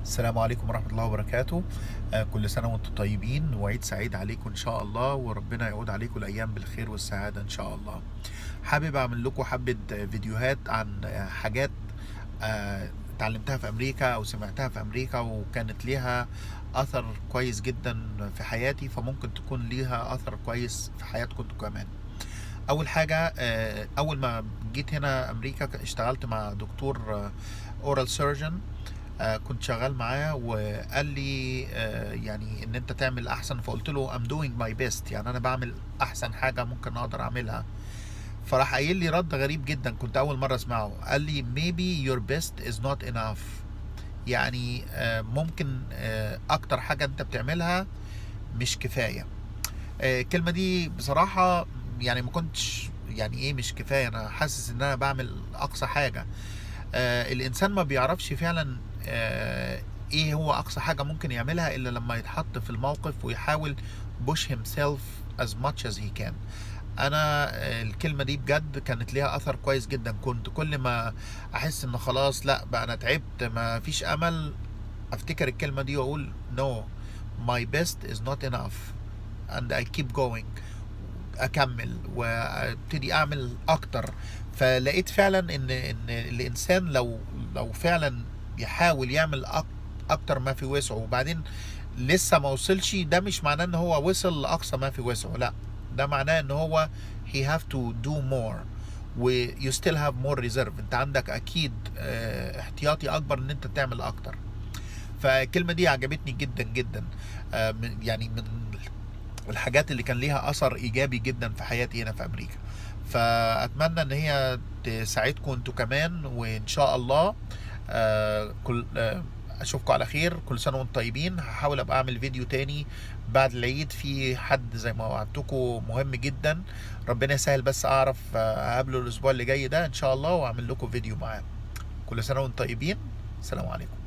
السلام عليكم ورحمة الله وبركاته آه، كل سنة وانتم طيبين وعيد سعيد عليكم إن شاء الله وربنا يعود عليكم الأيام بالخير والسعادة إن شاء الله حابب أعمل لكم حبة فيديوهات عن آه، حاجات آه، اتعلمتها في أمريكا أو سمعتها في أمريكا وكانت ليها أثر كويس جدا في حياتي فممكن تكون ليها أثر كويس في حياتكم انتوا كمان أول حاجة آه، أول ما جيت هنا أمريكا اشتغلت مع دكتور أورال سيرجن آه كنت شغال معاه وقال لي آه يعني ان انت تعمل احسن فقلت له I'm doing my best يعني انا بعمل احسن حاجة ممكن اقدر اعملها فراح قايل لي رد غريب جدا كنت اول مرة اسمعه قال لي maybe your best is not enough يعني آه ممكن آه اكتر حاجة انت بتعملها مش كفاية آه الكلمة دي بصراحة يعني ما كنتش يعني ايه مش كفاية انا حاسس ان انا بعمل اقصى حاجة آه الانسان ما بيعرفش فعلا آه ايه هو اقصى حاجة ممكن يعملها الا لما يتحط في الموقف ويحاول push himself as much as he can انا آه الكلمة دي بجد كانت ليها اثر كويس جدا كنت كل ما احس ان خلاص لا بقى انا تعبت ما فيش امل افتكر الكلمة دي واقول no my best is not enough and I keep going اكمل وابتدي اعمل اكتر فلقيت فعلا ان ان الانسان لو لو فعلا يحاول يعمل اكتر ما في وسعه وبعدين لسه ما وصلش ده مش معناه ان هو وصل لاقصى ما في وسعه لا ده معناه ان هو he have to do more و you still have more reserve انت عندك اكيد اه احتياطي اكبر ان انت تعمل اكتر فالكلمه دي عجبتني جدا جدا اه يعني من الحاجات اللي كان ليها اثر ايجابي جدا في حياتي هنا في امريكا فاتمنى ان هي تساعدكم انتوا كمان وان شاء الله آه كل آه اشوفكم على خير كل سنه وانتم طيبين هحاول ابقى اعمل فيديو تاني بعد العيد في حد زي ما وعدتكم مهم جدا ربنا يسهل بس اعرف اقابله الاسبوع اللي جاي ده ان شاء الله واعمل لكم فيديو معاه كل سنه وانتم طيبين السلام عليكم